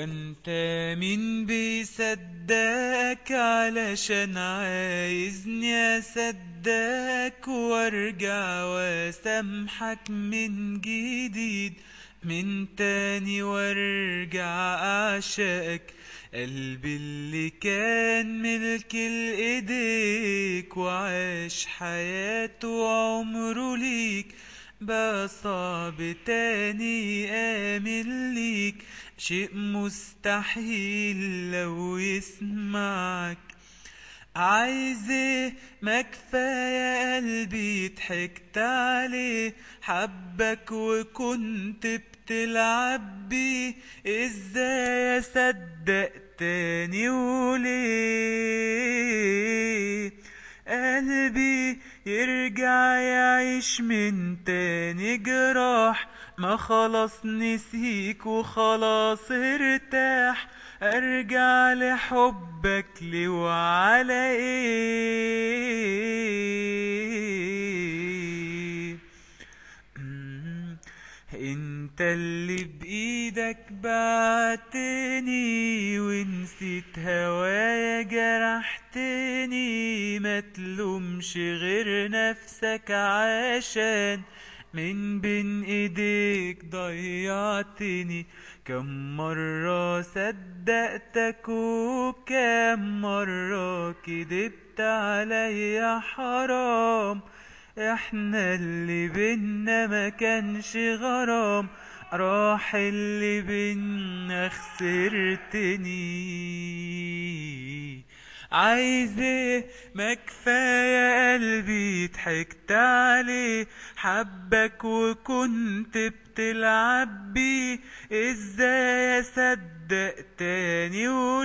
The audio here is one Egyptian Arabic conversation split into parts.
وانت مين بيصدقك علشان عايزني اصدقك وارجع واسامحك من جديد من تاني وارجع اعشقك قلبي اللي كان ملك الايديك وعاش حياته وعمره ليك بقى صعب تاني آمن ليك شيء مستحيل لو يسمعك عايز ايه ما كفاية قلبي ضحكت عليه حبك وكنت بتلعب بيه ازاي اصدق تاني وليه قلبي يرجع يعيش من تاني جراح ما خلاص نسيك وخلاص ارتاح ارجع لحبك لي وعلى ايه مم. انت اللي بايدك بعتني ونسيت هوايا جرحتني ما تلومش غير نفسك عشان من بين ايديك ضيعتني كم مرة صدقتك وكم مرة كدبت عليا حرام احنا اللي بينا ما كانش غرام راح اللي بينا خسرتني عايز ايه ما كفاية قلبي ضحكت عليه حبك وكنت بتلعب بيه ازاي اصدق تاني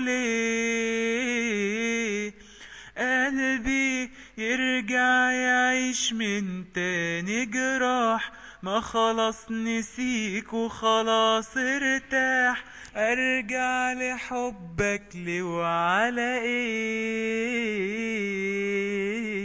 وليه قلبي يرجع يعيش من تاني جراح ما خلاص نسيك وخلاص ارتاح ارجع لحبك لي وعلى ايه